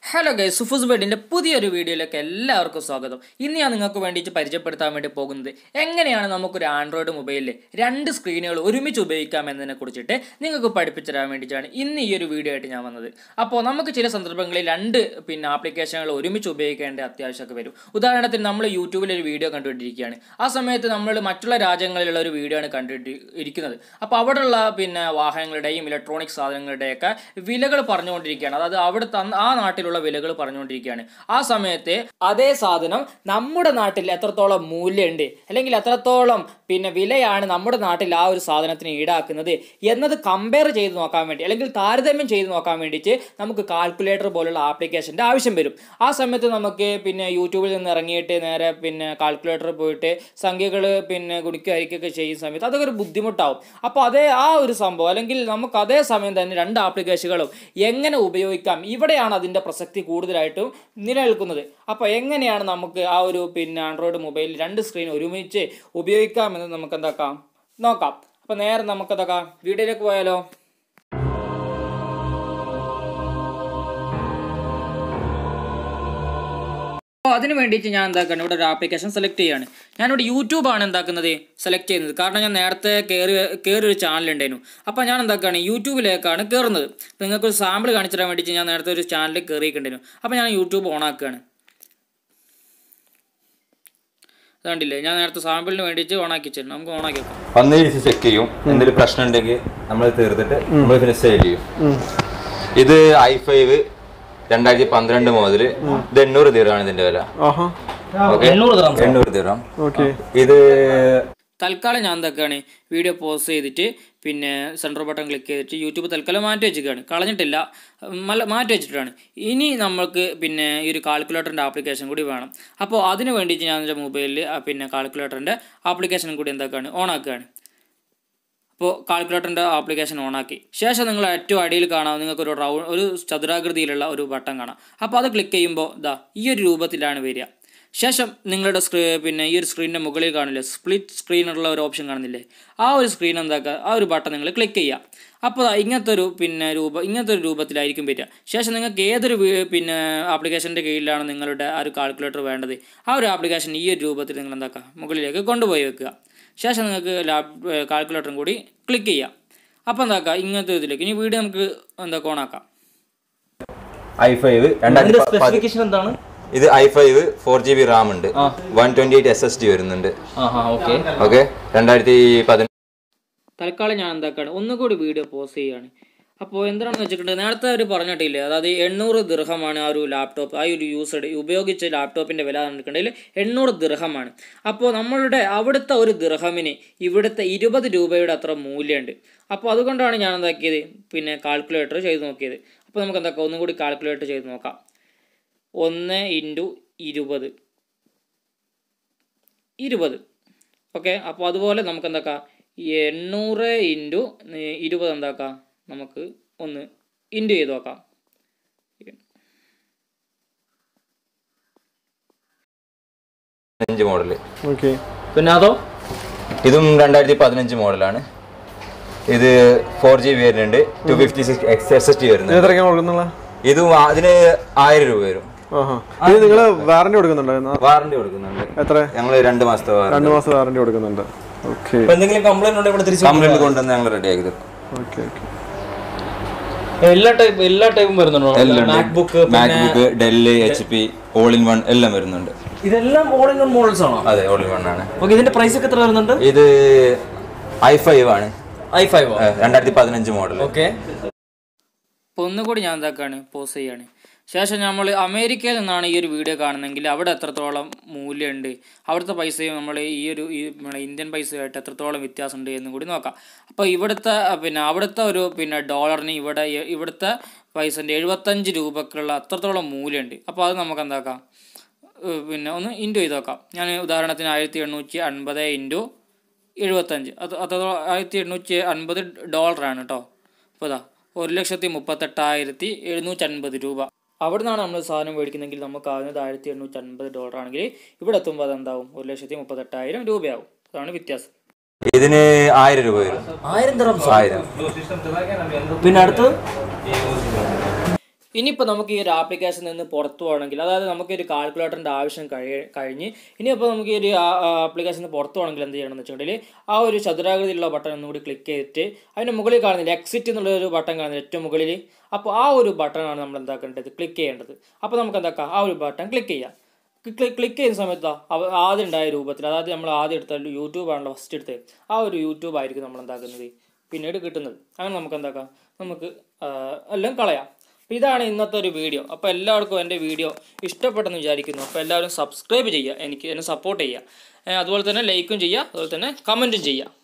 Hello guys സുഫൂസ് ബെഡിൻ്റെ പുതിയൊരു വീഡിയോയിലേക്ക് എല്ലാവർക്കും സ്വാഗതം ഇന്ന് ഞാൻ നിങ്ങൾക്ക് വേണ്ടിയിട്ട് പരിചയപ്പെടുത്താൻ വേണ്ടി പോകുന്നത് എങ്ങനെയാണ് നമുക്കൊരു ആൻഡ്രോയിഡ് മൊബൈലിൽ രണ്ട് സ്ക്രീനുകൾ ഒരുമിച്ച് ഉപയോഗിക്കാം എന്നതിനെ കുറിച്ചിട്ട് നിങ്ങൾക്ക് പഠിപ്പിച്ചു തരാൻ വേണ്ടിയിട്ടാണ് ഇന്ന് ഈ ഒരു വീഡിയോ ആയിട്ട് ഞാൻ വന്നത് അപ്പോൾ നമുക്ക് ചില സന്ദർഭങ്ങളിൽ രണ്ട് പിന്നെ ആപ്ലിക്കേഷനുകൾ ഒരുമിച്ച് ഉപയോഗിക്കേണ്ട അത്യാവശ്യമൊക്കെ വരും ഉദാഹരണത്തിന് നമ്മൾ യൂട്യൂബിൽ ഒരു വീഡിയോ കണ്ടുകൊണ്ടിരിക്കുകയാണ് ആ സമയത്ത് നമ്മൾ മറ്റുള്ള രാജ്യങ്ങളിലുള്ള ഒരു വീഡിയോ ആണ് കണ്ടിട്ട് ഇരിക്കുന്നത് അപ്പോൾ അവിടെയുള്ള പിന്നെ വാഹനങ്ങളുടെയും ഇലക്ട്രോണിക് സാധനങ്ങളുടെയൊക്കെ വിലകൾ പറഞ്ഞുകൊണ്ടിരിക്കുകയാണ് അതായത് അവിടുത്തെ അന്ന് ആ നാട്ടിലുള്ള വിലകൾ പറഞ്ഞുകൊണ്ടിരിക്കുകയാണ് ആ സമയത്ത് അതേ സാധനം നമ്മുടെ നാട്ടിൽ എത്രത്തോളം മൂല്യമുണ്ട് അല്ലെങ്കിൽ എത്രത്തോളം പിന്നെ വിലയാണ് നമ്മുടെ നാട്ടിൽ ആ ഒരു സാധനത്തിന് ഈടാക്കുന്നത് എന്നത് കമ്പയർ ചെയ്ത് നോക്കാൻ വേണ്ടി അല്ലെങ്കിൽ താരതമ്യം ചെയ്ത് നോക്കാൻ വേണ്ടിയിട്ട് നമുക്ക് കാൽക്കുലേറ്റർ പോലുള്ള ആപ്ലിക്കേഷൻ്റെ ആവശ്യം വരും ആ സമയത്ത് നമുക്ക് പിന്നെ യൂട്യൂബിൽ നിന്ന് ഇറങ്ങിയിട്ട് നേരെ പിന്നെ കാൽക്കുലേറ്റർ പോയിട്ട് സംഖ്യകൾ പിന്നെ ഗുണിക്കുക ഹരിക്കുകയൊക്കെ ചെയ്യുന്ന സമയത്ത് അതൊക്കെ ഒരു ബുദ്ധിമുട്ടാവും അപ്പോൾ അതേ ആ ഒരു സംഭവം അല്ലെങ്കിൽ നമുക്ക് അതേ സമയം തന്നെ രണ്ട് ആപ്ലിക്കേഷനുകളും എങ്ങനെ ഉപയോഗിക്കാം ഇവിടെയാണ് അതിൻ്റെ പ്രസക്തി കൂടുതലായിട്ടും നിലനിൽക്കുന്നത് അപ്പോൾ എങ്ങനെയാണ് നമുക്ക് ആ ഒരു പിന്നെ ആൻഡ്രോയിഡ് മൊബൈൽ രണ്ട് സ്ക്രീൻ ഒരുമിച്ച് ഉപയോഗിക്കാമെന്ന് നമുക്ക് എന്താക്കാം നോക്കാം അപ്പോൾ നേരെ നമുക്കതൊക്കെ വീഡിയോയിലേക്ക് പോയാലോ അപ്പോൾ അതിന് വേണ്ടിയിട്ട് ഞാൻ എന്താക്കണം ഇവിടെ ഒരു ആപ്ലിക്കേഷൻ സെലക്ട് ചെയ്യാണ് ഞാനിവിടെ യൂട്യൂബാണ് എന്താക്കുന്നത് സെലക്ട് ചെയ്യുന്നത് കാരണം ഞാൻ നേരത്തെ കയറി കയറി ഒരു ചാനൽ ഉണ്ടായിരുന്നു അപ്പോൾ ഞാൻ എന്താക്കുകയാണ് യൂട്യൂബിലേക്കാണ് കയറുന്നത് അപ്പോൾ നിങ്ങൾക്ക് ഒരു സാമ്പിൾ കാണിച്ചു തരാൻ വേണ്ടിയിട്ട് ഞാൻ നേരത്തെ ഒരു ചാനലിൽ കയറിയിട്ടുണ്ടായിരുന്നു അപ്പോൾ ഞാൻ യൂട്യൂബ് ഓൺ ആക്കുകയാണ് അതുകൊണ്ടില്ലേ ഞാൻ നേരത്തെ സാമ്പിളിന് വേണ്ടിയിട്ട് ഓൺ ആക്കി വെച്ചിരുന്നു നമുക്ക് ഓൺ ആക്കി വെക്കാം വന്ന ദിവസം ചെക്ക് ചെയ്യും എന്തെങ്കിലും പ്രശ്നം ഉണ്ടെങ്കിൽ നമ്മൾ തീർത്തിട്ട് നമ്മൾ പിന്നെ സെയിൽ ചെയ്യും ഇത് ഐ ഫൈവ് രണ്ടായിരത്തി പന്ത്രണ്ട് മുതൽ ഇത് എണ്ണൂറ് തീറാണ് ഇതിന്റെ വില ആഹാ ഓക്കെ എണ്ണൂറ് തീറാം ഓക്കെ ഇത് തൽക്കാലം ഞാൻ എന്തൊക്കെയാണ് വീഡിയോ പോസ് ചെയ്തിട്ട് പിന്നെ സെൻറ്റർ ബട്ടൺ ക്ലിക്ക് ചെയ്തിട്ട് യൂട്യൂബ് തൽക്കാലം മാറ്റി വെച്ചിരിക്കുകയാണ് കളഞ്ഞിട്ടില്ല മല്ല മാറ്റി വെച്ചിട്ടാണ് ഇനി നമ്മൾക്ക് പിന്നെ ഈ ഒരു കാൽക്കുലേറ്ററിൻ്റെ ആപ്ലിക്കേഷൻ കൂടി വേണം അപ്പോൾ അതിന് വേണ്ടിയിട്ട് ഞാൻ എൻ്റെ മൊബൈലിൽ പിന്നെ കാൽക്കുലേറ്ററിൻ്റെ ആപ്ലിക്കേഷൻ കൂടി എന്താക്കുകയാണ് ഓൺ ആക്കുകയാണ് അപ്പോൾ കാൽക്കുലേറ്ററിൻ്റെ ആപ്ലിക്കേഷൻ ഓണാക്കി ശേഷം നിങ്ങൾ ഏറ്റവും അടിയിൽ കാണാം നിങ്ങൾക്ക് ഒരു റൗണ്ട് ഒരു ചതുരാകൃതിയിലുള്ള ഒരു ബട്ടൺ കാണാം അപ്പോൾ അത് ക്ലിക്ക് ചെയ്യുമ്പോൾ ഇതാ ഈ ഒരു രൂപത്തിലാണ് വരിക ശേഷം നിങ്ങളുടെ സ്ക്രീ പിന്നെ ഈ ഒരു സ്ക്രീനിൻ്റെ മുകളിൽ കാണില്ലേ സ്പ്ലിറ്റ് സ്ക്രീനുള്ള ഒരു ഓപ്ഷൻ കാണുന്നില്ലേ ആ ഒരു സ്ക്രീൻ എന്താക്കുക ആ ഒരു ബട്ടൺ നിങ്ങൾ ക്ലിക്ക് ചെയ്യുക അപ്പോൾ ദാ ഇങ്ങനത്തെ ഒരു പിന്നെ രൂപ ഇങ്ങനത്തെ ഒരു രൂപത്തിലായിരിക്കും വരിക ശേഷം നിങ്ങൾക്ക് ഏതൊരു വി- പിന്നെ ആപ്ലിക്കേഷൻ്റെ കീഴിലാണ് നിങ്ങളുടെ ആ ഒരു കാൽക്കുലേറ്റർ വേണ്ടത് ആ ഒരു ആപ്ലിക്കേഷൻ ഈ ഒരു രൂപത്തിൽ നിങ്ങൾ എന്താക്കുക മുകളിലേക്ക് കൊണ്ടുപോയി വെക്കുക ശേഷം നിങ്ങൾക്ക് ലാപ് കാൽക്കുലേറ്ററും കൂടി ക്ലിക്ക് ചെയ്യാം അപ്പോൾ എന്താക്കുക ഇങ്ങനത്തെ ഇതിലേക്ക് ഇനി വീഡിയോ നമുക്ക് എന്താ ഓണാക്കാം ഐ ഫൈവ് രണ്ടായിരത്തി പ- സ്പെസിഫിക്കേഷൻ എന്താണ് ഇത് I five four G B RAM ഉണ്ട് one twenty eight S S D വരുന്നുണ്ട് ആഹാ ഓക്കെ ഓക്കെ രണ്ടായിരത്തി പതിനഞ്ച് തൽക്കാലം ഞാൻ എന്താക്കാണ് ഒന്നുകൂടി വീഡിയോ പോസ് ചെയ്യാണ് അപ്പോൾ എന്താണെന്ന് വെച്ചിട്ടുണ്ടെങ്കിൽ നേരത്തെ അവർ പറഞ്ഞിട്ടില്ലേ അതായത് എണ്ണൂറ് ദൃഹമാണ് ആ ഒരു ലാപ്ടോപ്പ് ആ ഒരു യൂസഡ് ഉപയോഗിച്ച ലാപ്ടോപ്പിൻ്റെ വില കണ്ടിട്ടുണ്ടെങ്കിൽ എണ്ണൂറ് ദൃഹമാണ് അപ്പോൾ നമ്മളുടെ അവിടുത്തെ ഒരു ദൃഹമിന് ഇവിടുത്തെ ഇരുപത് രൂപയുടെ അത്ര മൂല്യമുണ്ട് അപ്പോൾ അതുകൊണ്ടാണ് ഞാൻ എന്താക്കിയത് പിന്നെ കാൽക്കുലേറ്റർ ചെയ്ത് നോക്കിയത് അപ്പോൾ നമുക്ക് എന്താക്കാം ഒന്നും കൂടി കാൽക്കുലേറ്റർ ചെയ്ത് നോക്കാം ഒന്ന് ഇൻറ്റു ഇരുപത് ഇരുപത് ഓക്കെ അപ്പോൾ അതുപോലെ നമുക്ക് എന്താക്കാം എണ്ണൂറ് ഇൻറ്റു ഇരുപത് എന്താക്കാം നമുക്ക് ഒന്ന് ഇൻറ്റു ചെയ്ത് നോക്കാം അഞ്ച് മോഡല് ഓക്കെ പിന്നെ അതോ ഇതും രണ്ടായിരത്തി പതിനഞ്ച് മോഡലാണ് ഇത് ഫോർ ജി ബി വരുന്നുണ്ട് two fifty six X S S T വരുന്നുണ്ട് എത്രയ്ക്കാണ് കൊടുക്കുന്നുള്ള ഇതും അതിന് ആയിരം രൂപ വരും ആഹാ ഇത് നിങ്ങൾ വാറണ്ടി കൊടുക്കുന്നുണ്ടോ എന്നാ? വാറണ്ടി കൊടുക്കുന്നുണ്ട് എത്ര ഞങ്ങൾ രണ്ട് മാസത്തെ വാറണ്ടി രണ്ട് മാസം വാറണ്ടി കൊടുക്കുന്നുണ്ട് ഓക്കെ ഇപ്പൊ എന്തെങ്കിലും കംപ്ലൈന്റ് ഉണ്ടെങ്കിൽ ഇവിടെ തിരിച്ചു കംപ്ലൈന്റ് കൊണ്ടുവന്ന് ഞങ്ങൾ റെഡി ആക്കി തരും ഓക്കെ ഓക്കെ എല്ലാ ടൈപ്പ് എല്ലാ ടൈപ്പും വരുന്നുണ്ടോ MacBook MacBook Dell H P all in one എല്ലാം വരുന്നുണ്ട് ഇതെല്ലാം ഓൾ ഇൻ വൺ മോഡൽസ് ആണോ അതെ ഓൾ ഇൻ വൺ ആണ് ഓക്കെ ഇതിന്റെ പ്രൈസ് ഒക്കെ എത്ര വരുന്നുണ്ട് ഇത് ഐ ഫൈവ് ആണ് ഐ ഫൈവ് രണ്ടായിരത്തി പതിനഞ്ച് മോഡൽ ഓക്കെ അപ്പോൾ ഒന്നുകൂടി ഞാൻ എന്താക്കാണ് പോസ് ചെയ്യാണ് ശേഷം നമ്മൾ അമേരിക്കയിൽ നിന്നാണ് ഈ ഒരു വീഡിയോ കാണുന്നതെങ്കിൽ അവിടെ എത്രത്തോളം മൂല്യമുണ്ട് അവിടുത്തെ പൈസയും നമ്മൾ ഈ ഒരു ഈ നമ്മുടെ ഇന്ത്യൻ പൈസയായിട്ട് എത്രത്തോളം വ്യത്യാസമുണ്ട് എന്നും കൂടി നോക്കാം അപ്പോൾ ഇവിടുത്തെ അഹ് പിന്നെ അവിടുത്തെ ഒരു പിന്നെ ഡോളറിന് ഇവിടെ ഇ- ഇവിടുത്തെ പൈസൻ്റെ എഴുപത്തഞ്ച് രൂപക്കുള്ള അത്രത്തോളം മൂല്യമുണ്ട് അപ്പോൾ അത് നമുക്ക് എന്താക്കാം ഏഹ് പിന്നെ ഒന്ന് ഇൻറ്റു ചെയ്ത് നോക്കാം ഞാൻ ഉദാഹരണത്തിന് ആയിരത്തി എണ്ണൂറ്റി അൻപത് ഇൻറ്റു എഴുപത്തഞ്ച് അത് അത്രത്തോളം ആയിരത്തി എണ്ണൂറ്റി അൻപത് ഡോളറാണ് കേട്ടോ അപ്പോൾ ഇതാ ഒരു ലക്ഷത്തി മുപ്പത്തെട്ടായിരത്തി എഴുന്നൂറ്റി അൻപത് രൂപ അവിടെ നിന്നാണ് നമ്മൾ സാധനം മേടിക്കുന്നതെങ്കിൽ നമുക്ക് ആകുന്നത് ആയിരത്തി എണ്ണൂറ്റി അൻപത് ഡോളർ ആണെങ്കിൽ ഇവിടെ എത്തുമ്പോൾ അതെന്താവും ഒരു ലക്ഷത്തി മുപ്പത്തെട്ടായിരം രൂപയാവും അതാണ് വ്യത്യാസം ഇതിന് ആയിരം രൂപ വരും ആയിരം തരം ആയിരം പിന്നെ അടുത്തത് ഇനിയിപ്പോൾ നമുക്ക് ഈ ഒരു ആപ്ലിക്കേഷനിൽ നിന്ന് പുറത്തു പോകണമെങ്കിൽ അതായത് നമുക്ക് ഒരു കാൽക്കുലേറ്ററിൻ്റെ ആവശ്യം കഴി കഴിഞ്ഞ് ഇനിയിപ്പോൾ നമുക്ക് ഈ ഒരു ആപ്ലിക്കേഷനിൽ നിന്ന് പുറത്തു പോകണമെങ്കിൽ എന്ത് ചെയ്യണമെന്ന് വെച്ചിട്ടുണ്ടെങ്കിൽ ആ ഒരു ചതുരാകൃതിയിലുള്ള ബട്ടൺ ഒന്നുകൂടി ക്ലിക്ക് ചെയ്തിട്ട് അതിൻ്റെ മുകളിൽ കാണുന്നില്ല എക്സിറ്റ് എന്നുള്ള ഒരു ബട്ടൺ കാണുന്നില്ല ഏറ്റവും മുകളിൽ അപ്പോൾ ആ ഒരു ബട്ടണാണ് നമ്മൾ എന്താക്കേണ്ടത് ക്ലിക്ക് ചെയ്യേണ്ടത് അപ്പോൾ നമുക്ക് എന്താക്കാം ആ ഒരു ബട്ടൺ ക്ലിക്ക് ചെയ്യാം ക്ലിക്ക് ക്ലിക്ക് ചെയ്യുന്ന സമയത്ത് അവ ആദ്യം ഉണ്ടായ രൂപത്തിൽ അതായത് നമ്മൾ ആദ്യം എടുത്ത യൂട്യൂബ് ആണല്ലോ ഫസ്റ്റ് എടുത്തത് ആ ഒരു യൂട്യൂബ് ആയിരിക്കും നമ്മൾ എന്താക്കുന്നത് പിന്നീട് കിട്ടുന്നത് അങ്ങനെ നമുക്ക് എന്താക്കാം നമുക്ക് ആ, എല്ലാം കളയാം അപ്പോൾ ഇതാണ് ഇന്നത്തെ ഒരു വീഡിയോ അപ്പോൾ എല്ലാവർക്കും എൻ്റെ വീഡിയോ ഇഷ്ടപ്പെട്ടെന്ന് വിചാരിക്കുന്നു അപ്പോൾ എല്ലാവരും സബ്സ്ക്രൈബ് ചെയ്യുക എനിക്ക് എന്നെ സപ്പോർട്ട് ചെയ്യുക ഏ, അതുപോലെ തന്നെ ലൈക്കും ചെയ്യുക അതുപോലെ തന്നെ കമൻറ്റും ചെയ്യുക